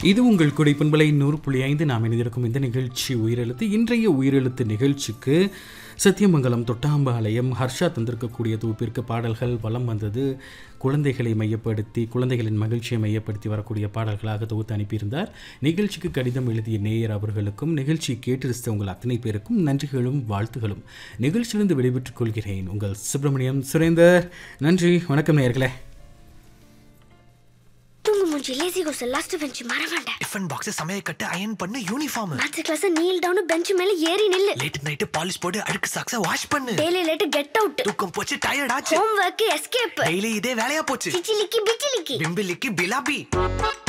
இது உங்கள் குடை பண்பலை நூறு புள்ளி ஐந்து நாம் இணைந்திருக்கும் இந்த நிகழ்ச்சி உயிரெழுத்து இன்றைய உயிரெழுத்து நிகழ்ச்சிக்கு சத்தியமங்கலம் தொட்டாம்பாளையம் ஹர்ஷா தந்திருக்கக்கூடிய தொகுப்பிற்கு பாடல்கள் வலம் வந்தது குழந்தைகளை மையப்படுத்தி குழந்தைகளின் மகிழ்ச்சியை மையப்படுத்தி வரக்கூடிய பாடல்களாக தொகுத்து அனுப்பியிருந்தார் நிகழ்ச்சிக்கு கடிதம் எழுதிய நேயர் அவர்களுக்கும் நிகழ்ச்சி கேட்டு ரசித்த உங்கள் அத்தனை பேருக்கும் நன்றிகளும் வாழ்த்துகளும் நிகழ்ச்சியிலிருந்து விடைபெற்றுக் கொள்கிறேன் உங்கள் சுப்பிரமணியம் சுரேந்தர் நன்றி வணக்கம் நேயர்களே தூங்கு மூஞ்சி லேசி கோஸ் லாஸ்ட் பெஞ்ச் மறவாண்ட டிஃபன் பாக்ஸ் சமையல் கட்டு அயன் பண்ணு uniform maths class kneel down bench மேல ஏறி நில்லு லேட் நைட் பாலிஷ் போட்டு அழுக்கு சாக்ஸ வாஷ் பண்ணு டெய்லி லேட் கெட் அவுட் தூக்கம் போச்சு டயர்ட் ஆச்சு ஹோம் ஒர்க் எஸ்கேப் டெய்லி இதே வேலையா போச்சு சிச்சிலிக்கி பிச்சிலிக்கி பிம்பிலிக்கு பிலாபி